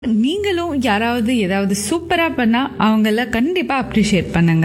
நீங்களும் யாராவது ஏதாவது சூப்பராக பண்ணால் அவங்கள கண்டிப்பாக அப்ரிஷியேட் பண்ணுங்க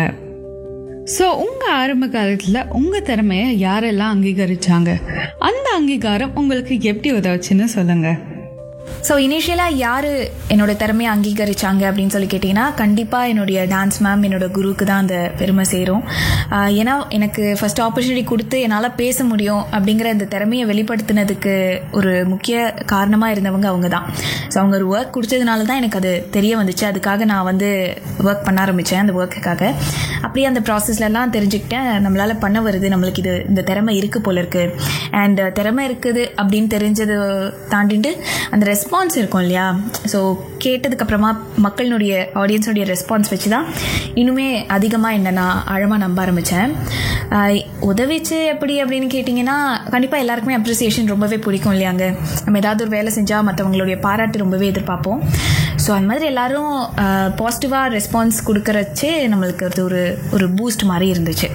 ஸோ உங்கள் ஆரம்ப காலத்தில் உங்கள் திறமையை யாரெல்லாம் அங்கீகரிச்சாங்க அந்த அங்கீகாரம் உங்களுக்கு எப்படி உதவுச்சுன்னு சொல்லுங்கள் ஸோ இனிஷியலாக யார் என்னோட திறமையை அங்கீகரிச்சாங்க அப்படின்னு சொல்லி கேட்டிங்கன்னா கண்டிப்பாக என்னுடைய டான்ஸ் மேம் என்னோட குருவுக்கு தான் அந்த பெருமை சேரும் ஆஹ் ஏன்னா எனக்கு ஃபர்ஸ்ட் ஆப்பர்ச்சுனிட்டி கொடுத்து என்னால் பேச முடியும் அப்படிங்கிற இந்த திறமையை வெளிப்படுத்தினதுக்கு ஒரு முக்கிய காரணமாக இருந்தவங்க அவங்க தான் ஸோ அவங்க ஒரு ஒர்க் கொடுத்ததுனால தான் எனக்கு அது தெரிய வந்துச்சு அதுக்காக நான் வந்து ஒர்க் பண்ண ஆரம்பித்தேன் அந்த ஒர்க்குக்காக அப்படியே அந்த ப்ராசஸ்லலாம் தெரிஞ்சுக்கிட்டேன் நம்மளால் பண்ண வருது நம்மளுக்கு இது இந்த திறமை இருக்குது போல இருக்குது அண்ட் திறமை இருக்குது அப்படின்னு தெரிஞ்சது தாண்டிட்டு அந்த ரெஸ்பான்ஸ் இருக்கும் இல்லையா ஸோ கேட்டதுக்கப்புறமா மக்களினுடைய ஆடியன்ஸோடைய ரெஸ்பான்ஸ் வச்சு தான் இன்னுமே அதிகமாக என்ன நான் ஆழமாக நம்ப ஆரம்பித்தேன் உதவிச்சு எப்படி அப்படின்னு கேட்டிங்கன்னா கண்டிப்பாக எல்லாருக்குமே அப்ரிசியேஷன் ரொம்பவே பிடிக்கும் இல்லையாங்க நம்ம ஏதாவது ஒரு வேலை செஞ்சால் மற்றவங்களுடைய பாராட்டு ரொம்பவே எதிர்பார்ப்போம் ஸோ அந்த மாதிரி எல்லாரும் பாசிட்டிவாக ரெஸ்பான்ஸ் கொடுக்கறச்சே நம்மளுக்கு அது ஒரு ஒரு பூஸ்ட் மாதிரி இருந்துச்சு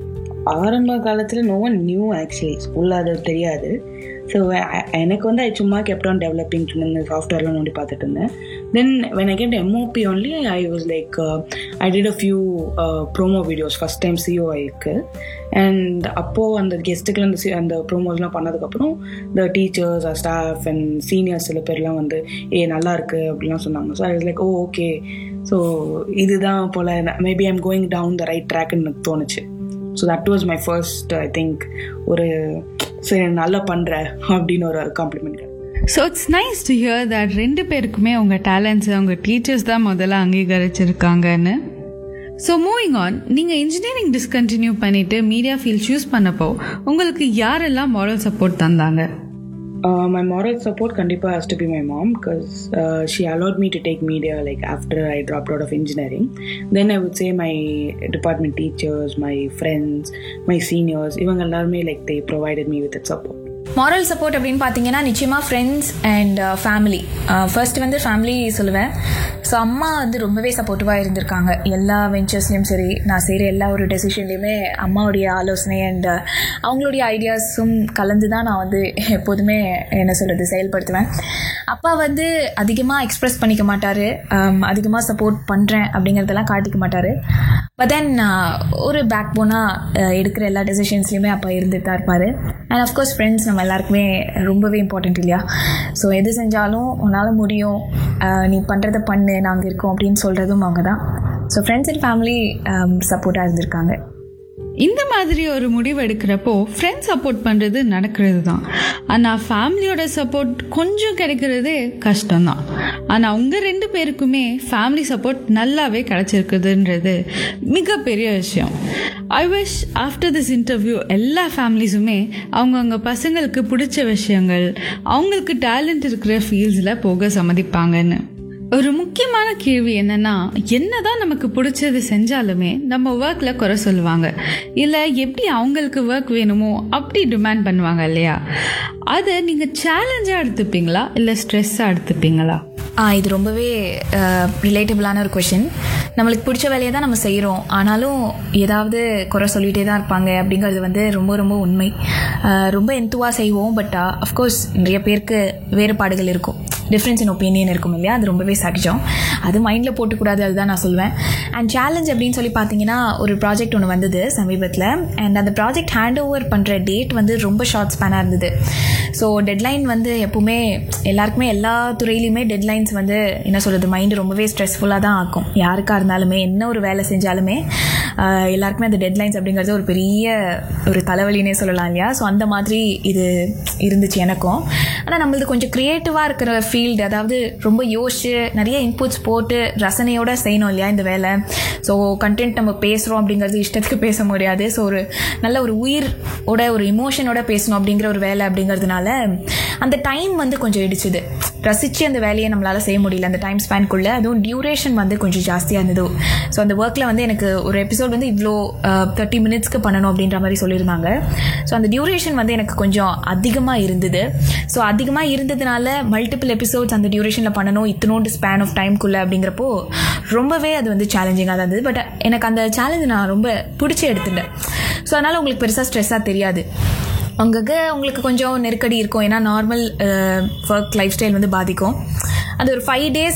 ஆரம்ப காலத்தில் நோ ஒன் நியூ ஆக்சுவலி ஸ்கூலில் அது தெரியாது ஸோ எனக்கு வந்து அது சும்மா கெப்ட் ஆன் டெவலப்பிங் இந்த சாஃப்ட்வேர்லாம் நோண்டி பார்த்துட்டு இருந்தேன் then when I get M O P only I was like I did a few promo videos first time சிஓஐக்கு அண்ட் அப்போது அந்த கெஸ்ட்டுக்குலாம் அந்த சி- அந்த ப்ரோமோஸ்லாம் பண்ணதுக்கப்புறம் இந்த டீச்சர்ஸ் ஸ்டாஃப் அண்ட் சீனியர்ஸ் சில பேர்லாம் வந்து ஏ நல்லா இருக்கு அப்படிலாம் சொன்னாங்க so I like oh okay so இதுதான் போல் maybe I'm going down the right ட்ராக்னு எனக்கு தோணுச்சு so that was my first I think ஒரு சரி நல்லா பண்ணுற அப்படின்னு ஒரு compliment so it's nice to hear that ரெண்டு பேருக்குமே உங்கள் டேலண்ட்ஸ் உங்கள் டீச்சர்ஸ் தான் முதல்ல அங்கீகரிச்சிருக்காங்கன்னு ஸோ மூவிங் ஆன் நீங்கள் இன்ஜினியரிங் டிஸ்கண்டினியூ பண்ணிவிட்டு மீடியா ஃபீல்ட் சூஸ் பண்ணப்போ உங்களுக்கு யாரெல்லாம் மாரல் சப்போர்ட் தந்தாங்க மை moral support கண்டிப்பாக has to be my mom because uh, she allowed me to take media like after I dropped out of engineering. Then I would say my department teachers, my friends, my seniors, இவங்க எல்லாருமே like they provided me with that support. Moral support அப்படின்னு பார்த்தீங்கன்னா நிச்சயமாக friends and family first வந்து family சொல்லுவேன் so அம்மா வந்து ரொம்பவே சப்போர்ட்டிவாக இருந்திருக்காங்க எல்லா வெஞ்சர்ஸ்லேயும் சரி நான் செய்கிற எல்லா ஒரு டெசிஷன்லேயுமே அம்மாவுடைய ஆலோசனை அண்ட் அவங்களுடைய ஐடியாஸும் கலந்து தான் நான் வந்து எப்போதுமே என்ன சொல்கிறது செயல்படுத்துவேன் அப்பா வந்து அதிகமாக எக்ஸ்ப்ரெஸ் பண்ணிக்க மாட்டார் அதிகமாக சப்போர்ட் பண்ணுறேன் அப்படிங்கிறதெல்லாம் காட்டிக்க மாட்டார் பட் தென் ஒரு பேக் போனாக எடுக்கிற எல்லா டெசிஷன்ஸ்லையுமே அப்பா இருந்துட்டு தான் இருப்பார் அண்ட் அஃப்கோர்ஸ் ஃப்ரெண்ட்ஸ் நம்ம எல்லாருக்குமே ரொம்பவே இம்பார்ட்டன்ட் இல்லையா ஸோ எது செஞ்சாலும் உன்னால் முடியும் அஹ், நீ பண்ணுறதை பண்ணு நாங்கள் இருக்கோம் அப்படின்னு சொல்கிறதும் அவங்க தான் ஸோ ஃப்ரெண்ட்ஸ் அண்ட் ஃபேமிலி சப்போர்ட்டாக இருந்திருக்காங்க இந்த மாதிரி ஒரு முடிவு எடுக்கிறப்போ ஃப்ரெண்ட்ஸ் சப்போர்ட் பண்ணுறது நடக்கிறது தான் ஆனால் ஃபேமிலியோட சப்போர்ட் கொஞ்சம் கிடைக்கிறதே கஷ்டம்தான் ஆனால் உங்கள் ரெண்டு பேருக்குமே ஃபேமிலி சப்போர்ட் நல்லாவே கிடைச்சிருக்குதுன்றது மிகப்பெரிய விஷயம் I wish after this interview எல்லா ஃபேமிலிஸுமே அவங்கவுங்க பசங்களுக்கு பிடிச்ச விஷயங்கள் அவங்களுக்கு டேலண்ட் இருக்கிற ஃபீல்ட்ஸில் போக சம்மதிப்பாங்கன்னு ஒரு முக்கியமான கேள்வி என்னன்னா என்னதான் நமக்கு பிடிச்சது செஞ்சாலுமே நம்ம ஒர்க்ல குறை சொல்லுவாங்க இல்லை எப்படி அவங்களுக்கு ஒர்க் வேணுமோ அப்படி டிமாண்ட் பண்ணுவாங்க இல்லையா அதை நீங்கள் சேலஞ்சாக எடுத்துப்பீங்களா இல்லை ஸ்ட்ரெஸ்ஸாக எடுத்துப்பீங்களா ஆ இது ரொம்பவே ரிலேட்டபிளான ஒரு கொஷின் நம்மளுக்கு பிடிச்ச வேலையை தான் நம்ம செய்கிறோம் ஆனாலும் ஏதாவது குறை சொல்லிகிட்டே தான் இருப்பாங்க அப்படிங்கிறது வந்து ரொம்ப ரொம்ப உண்மை ஆஹ் ரொம்ப எந்துவாக செய்வோம் பட் அஃப்கோர்ஸ் நிறைய பேருக்கு வேறுபாடுகள் இருக்கும் டிஃப்ரென்ஸ் இன் ஒப்பீனியன் இருக்கும் இல்லையா அது ரொம்பவே சகஜம் அது மைண்டில் போட்டுக்கூடாது அதுதான் நான் சொல்லுவேன் அண்ட் சேலஞ்ச் அப்படின்னு சொல்லி பார்த்தீங்கன்னா ஒரு ப்ராஜெக்ட் ஒன்று வந்தது சமீபத்தில் அண்ட் அந்த ப்ராஜெக்ட் ஹேண்ட் ஓவர் பண்ணுற டேட் வந்து ரொம்ப ஷார்ட் ஸ்பேனாக இருந்தது ஸோ டெட்லைன் வந்து எப்பவுமே எல்லாருக்குமே எல்லா துறையிலையுமே டெட்லைன்ஸ் வந்து என்ன சொல்கிறது மைண்டு ரொம்பவே ஸ்ட்ரெஸ்ஃபுல்லாக தான் ஆக்கும் யாருக்காக இருந்தாலுமே என்ன ஒரு வேலை செஞ்சாலுமே ஆஹ், எல்லாருக்குமே அந்த டெட்லைன்ஸ் அப்படிங்கிறது ஒரு பெரிய ஒரு தலைவலினே சொல்லலாம் இல்லையா ஸோ அந்த மாதிரி இது இருந்துச்சு எனக்கும் ஆனால் நம்மளது கொஞ்சம் க்ரியேட்டிவாக இருக்கிற ஃபீல்டு அதாவது ரொம்ப யோசிச்சு நிறைய இன்புட்ஸ் போட்டு ரசனையோட செய்யணும் இல்லையா இந்த வேலை ஸோ கண்டென்ட் நம்ம பேசுகிறோம் அப்படிங்கிறது இஷ்டத்துக்கு பேச முடியாது ஸோ ஒரு நல்ல ஒரு உயிரோட ஒரு இமோஷனோட பேசணும் அப்படிங்கிற ஒரு வேலை அப்படிங்கிறதுனால அந்த டைம் வந்து கொஞ்சம் இடிச்சுது ரசித்து அந்த வேலையை நம்மளால் செய்ய முடியல அந்த டைம் ஸ்பேன்குள்ளே அதுவும் டியூரேஷன் வந்து கொஞ்சம் ஜாஸ்தியாக இருந்தது ஸோ அந்த ஒர்க்கில் வந்து எனக்கு ஒரு எபிசோட் வந்து இவ்வளோ தேர்ட்டி மினிட்ஸ்க்கு பண்ணணும் அப்படின்ற மாதிரி சொல்லியிருந்தாங்க ஸோ அந்த டியூரேஷன் வந்து எனக்கு கொஞ்சம் அதிகமாக இருந்தது ஸோ அதிகமாக இருந்ததுனால மல்டிபிள் எபிசோட்ஸ் அந்த டியூரேஷனில் பண்ணணும் இத்தனோண்டு ஸ்பேன் ஆஃப் டைம்குள்ளே அப்படிங்கிறப்போ ரொம்பவே அது வந்து சேலஞ்சிங்காக தான் இருந்தது பட் எனக்கு அந்த சேலஞ்சு நான் ரொம்ப பிடிச்சி எடுத்துட்டேன் ஸோ அதனால் உங்களுக்கு பெருசாக ஸ்ட்ரெஸ்ஸாக தெரியாது அங்கங்கே உங்களுக்கு கொஞ்சம் நெருக்கடி இருக்கும் ஏன்னா நார்மல் ஒர்க் லைஃப் ஸ்டைல் வந்து பாதிக்கும் அது ஒரு ஃபைவ் டேஸ்